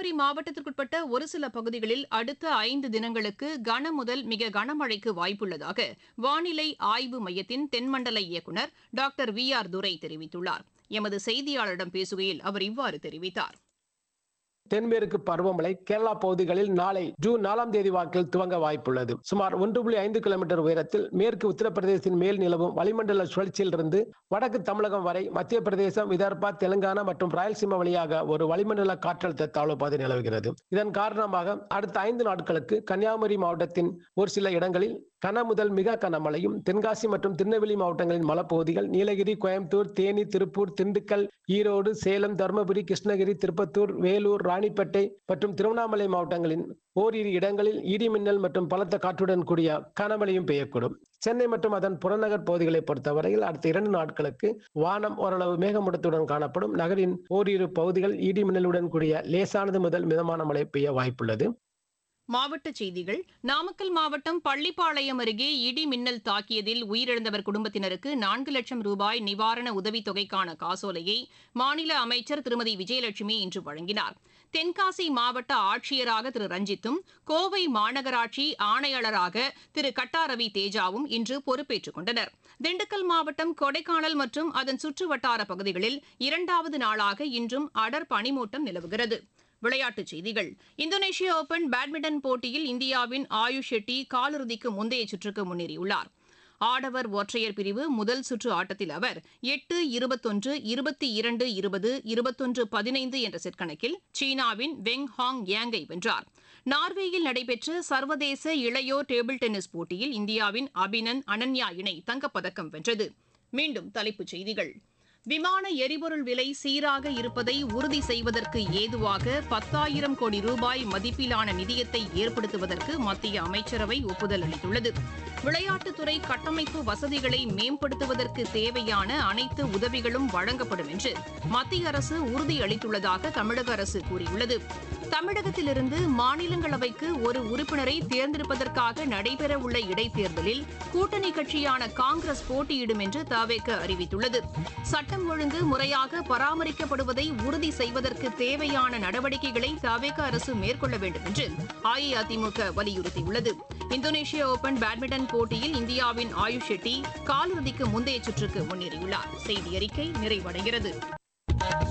கன்னியாகுமரி மாவட்டத்திற்குட்பட்ட ஒரு சில பகுதிகளில் அடுத்த ஐந்து தினங்களுக்கு கனமுதல் மிக கனமழைக்கு வாய்ப்புள்ளதாக வானிலை ஆய்வு மையத்தின் தென்மண்டல இயக்குநர் டாக்டர் வி ஆர் துரை தெரிவித்துள்ளார் எமது செய்தியாளரிடம் பேசுகையில் அவர் இவ்வாறு தெரிவித்தார் தென்மேற்கு பருவமழை கேரளா பகுதிகளில் நாளை ஜூன் நாலாம் தேதி வாக்கில் துவங்க வாய்ப்புள்ளது சுமார் ஒன்று புள்ளி ஐந்து கிலோமீட்டர் உயரத்தில் மேற்கு உத்தரப்பிரதேசத்தின் மேல் நிலவும் வளிமண்டல சுழற்சியிலிருந்து வடக்கு தமிழகம் வரை மத்திய பிரதேசம் விதர்பா தெலுங்கானா மற்றும் ராயல்சீமா வழியாக ஒரு வளிமண்டல காற்றழுத்த தாழ்வு பாதை நிலவுகிறது இதன் காரணமாக அடுத்த ஐந்து நாட்களுக்கு கன்னியாகுமரி மாவட்டத்தின் ஒரு சில இடங்களில் கன முதல் மிக கனமழையும் தென்காசி மற்றும் திருநெல்வேலி மாவட்டங்களின் மலைப்பகுதிகள் நீலகிரி கோயம்புத்தூர் தேனி திருப்பூர் திண்டுக்கல் ஈரோடு சேலம் தருமபுரி கிருஷ்ணகிரி திருப்பத்தூர் வேலூர் ராணிப்பேட்டை மற்றும் திருவண்ணாமலை மாவட்டங்களின் ஓரிரு இடங்களில் இடி மின்னல் மற்றும் பலத்த காற்றுடன் கூடிய கனமழையும் பெய்யக்கூடும் சென்னை மற்றும் அதன் புறநகர் பகுதிகளை பொறுத்தவரையில் அடுத்த இரண்டு நாட்களுக்கு வானம் ஓரளவு மேகமூட்டத்துடன் காணப்படும் நகரின் ஓரிரு பகுதிகள் இடி மின்னலுடன் கூடிய லேசானது முதல் மிதமான மழை பெய்ய வாய்ப்புள்ளது மாவட்டச் செய்திகள் நாமக்கல் மாவட்டம் பள்ளிப்பாளையம் அருகே இடி மின்னல் தாக்கியதில் உயிரிழந்தவர் குடும்பத்தினருக்கு நான்கு லட்சம் ரூபாய் நிவாரண உதவித் தொகைக்கான காசோலையை மாநில அமைச்சர் திருமதி விஜயலட்சுமி இன்று வழங்கினார் தென்காசி மாவட்ட ஆட்சியராக திரு ரஞ்சித்தும் கோவை மாநகராட்சி ஆணையாளராக திரு கட்டாரவி தேஜாவும் இன்று பொறுப்பேற்றுக் கொண்டனர் திண்டுக்கல் மாவட்டம் கொடைக்கானல் மற்றும் அதன் சுற்று வட்டார பகுதிகளில் இரண்டாவது நாளாக இன்றும் அடர் பனிமூட்டம் நிலவுகிறது விளையாட்டுச் செய்திகள் இந்தோனேஷிய ஓபன் பேட்மிண்டன் போட்டியில் இந்தியாவின் ஆயுஷ் ஷெட்டி காலிறுதிக்கு முந்தைய சுற்றுக்கு முன்னேறியுள்ளார் ஆடவர் ஒற்றையர் பிரிவு முதல் சுற்று ஆட்டத்தில் அவர் எட்டு இருபத்தொன்று இருபத்தி இரண்டு இருபது இருபத்தொன்று பதினைந்து என்ற செட் கணக்கில் சீனாவின் வெங் ஹாங் யாங்கை வென்றார் நார்வேயில் நடைபெற்ற சர்வதேச இளையோர் டேபிள் டென்னிஸ் போட்டியில் இந்தியாவின் அபினன் அனன்யா இணை தங்கப்பதக்கம் வென்றது மீண்டும் தலைப்புச் செய்திகள் விமான எரிபொருள் விலை சீராக இருப்பதை உறுதி செய்வதற்கு ஏதுவாக பத்தாயிரம் கோடி ரூபாய் மதிப்பிலான நிதியத்தை ஏற்படுத்துவதற்கு மத்திய அமைச்சரவை ஒப்புதல் அளித்துள்ளது விளையாட்டுத்துறை கட்டமைப்பு வசதிகளை மேம்படுத்துவதற்கு தேவையான அனைத்து உதவிகளும் வழங்கப்படும் என்று மத்திய அரசு உறுதியளித்துள்ளதாக தமிழக அரசு கூறியுள்ளது தமிழகத்திலிருந்து மாநிலங்களவைக்கு ஒரு உறுப்பினரை தேர்ந்தெடுப்பதற்காக நடைபெறவுள்ள இடைத்தேர்தலில் கூட்டணி கட்சியான காங்கிரஸ் போட்டியிடும் என்று தவேக அறிவித்துள்ளது சட்டம் ஒழுங்கு முறையாக பராமரிக்கப்படுவதை உறுதி செய்வதற்கு தேவையான நடவடிக்கைகளை தவேக அரசு மேற்கொள்ள வேண்டும் என்று அஇஅதிமுக வலியுறுத்தியுள்ளது இந்தோனேஷிய ஓபன் பேட்மிண்டன் போட்டியில் இந்தியாவின் ஆயுஷ் ஷெட்டி காலிறுதிக்கு முந்தைய சுற்றுக்கு முன்னேறியுள்ளார் செய்தி அறிக்கை நிறைவடைகிறது